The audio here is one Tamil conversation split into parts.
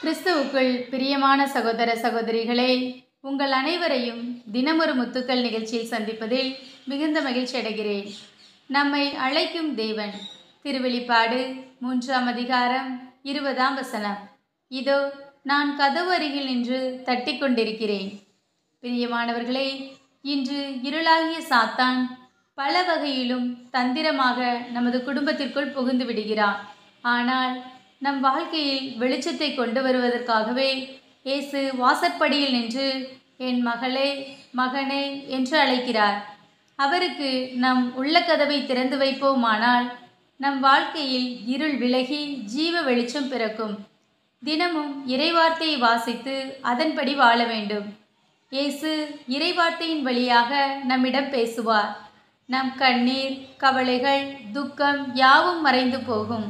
கிறிஸ்துவுக்குள் பிரியமான சகோதர சகோதரிகளே உங்கள் அனைவரையும் தினமொரு முத்துக்கள் நிகழ்ச்சியில் சந்திப்பதில் மிகுந்த மகிழ்ச்சி அடைகிறேன் நம்மை அழைக்கும் தேவன் திருவெளிப்பாடு மூன்றாம் அதிகாரம் இருபதாம் வசனம் இதோ நான் கதவு அருகில் நின்று தட்டி கொண்டிருக்கிறேன் பிரியமானவர்களே இன்று இருளாகிய சாத்தான் பல வகையிலும் தந்திரமாக நமது குடும்பத்திற்குள் புகுந்து விடுகிறான் ஆனால் நம் வாழ்க்கையில் வெளிச்சத்தை கொண்டு வருவதற்காகவே இயேசு வாசற்படியில் நின்று என் மகளே மகனே என்று அழைக்கிறார் அவருக்கு நம் உள்ள கதவை திறந்து வைப்போமானால் நம் வாழ்க்கையில் இருள் விலகி ஜீவ வெளிச்சம் பிறக்கும் தினமும் இறைவார்த்தையை வாசித்து அதன்படி வாழ வேண்டும் இயேசு இறைவார்த்தையின் வழியாக நம்மிடம் பேசுவார் நம் கண்ணீர் கவலைகள் துக்கம் யாவும் மறைந்து போகும்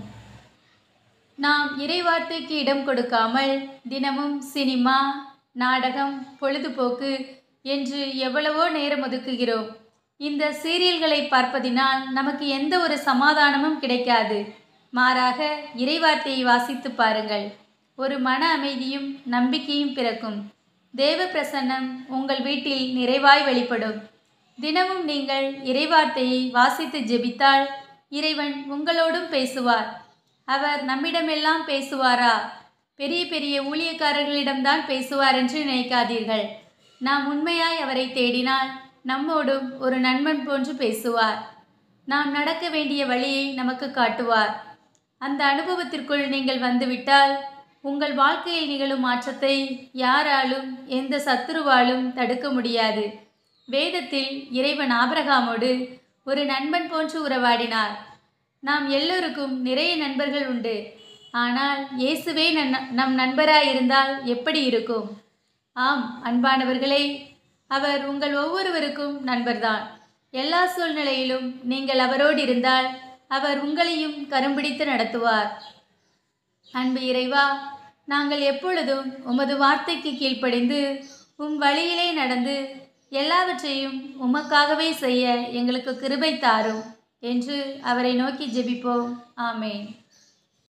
நாம் இறைவார்த்தைக்கு இடம் கொடுக்காமல் தினமும் சினிமா நாடகம் பொழுதுபோக்கு என்று எவ்வளவோ நேரம் ஒதுக்குகிறோம் இந்த சீரியல்களை பார்ப்பதினால் நமக்கு எந்த ஒரு சமாதானமும் கிடைக்காது மாறாக இறைவார்த்தையை வாசித்து பாருங்கள் ஒரு மன அமைதியும் நம்பிக்கையும் பிறக்கும் தேவ பிரசன்னம் உங்கள் வீட்டில் நிறைவாய் வெளிப்படும் தினமும் நீங்கள் இறைவார்த்தையை வாசித்து ஜெபித்தால் இறைவன் உங்களோடும் பேசுவார் அவர் நம்மிடமெல்லாம் பேசுவாரா பெரிய பெரிய ஊழியக்காரர்களிடம்தான் பேசுவார் என்று நினைக்காதீர்கள் நாம் உண்மையாய் அவரை தேடினால் நம்மோடும் ஒரு நண்பன் போன்று பேசுவார் நாம் நடக்க வேண்டிய வழியை நமக்கு காட்டுவார் அந்த அனுபவத்திற்குள் நீங்கள் வந்துவிட்டால் உங்கள் வாழ்க்கையில் நிகழும் மாற்றத்தை யாராலும் எந்த சத்துருவாலும் தடுக்க முடியாது வேதத்தில் இறைவன் ஆபிரகாமோடு ஒரு நண்பன் போன்று உறவாடினார் நாம் எல்லோருக்கும் நிறைய நண்பர்கள் உண்டு ஆனால் இயேசுவே நன் நம் நண்பராய் இருந்தால் எப்படி இருக்கும் ஆம் அன்பானவர்களே அவர் உங்கள் ஒவ்வொருவருக்கும் நண்பர்தான் எல்லா சூழ்நிலையிலும் நீங்கள் அவரோடு இருந்தால் அவர் உங்களையும் கரும்பிடித்து நடத்துவார் அன்பு இறைவா நாங்கள் எப்பொழுதும் உமது வார்த்தைக்கு கீழ்ப்படிந்து உம் வழியிலே நடந்து எல்லாவற்றையும் உமக்காகவே செய்ய எங்களுக்கு கிருபை தாரும் என்று அவரை நோக்கி ஜெபிப்போம் ஆமேன்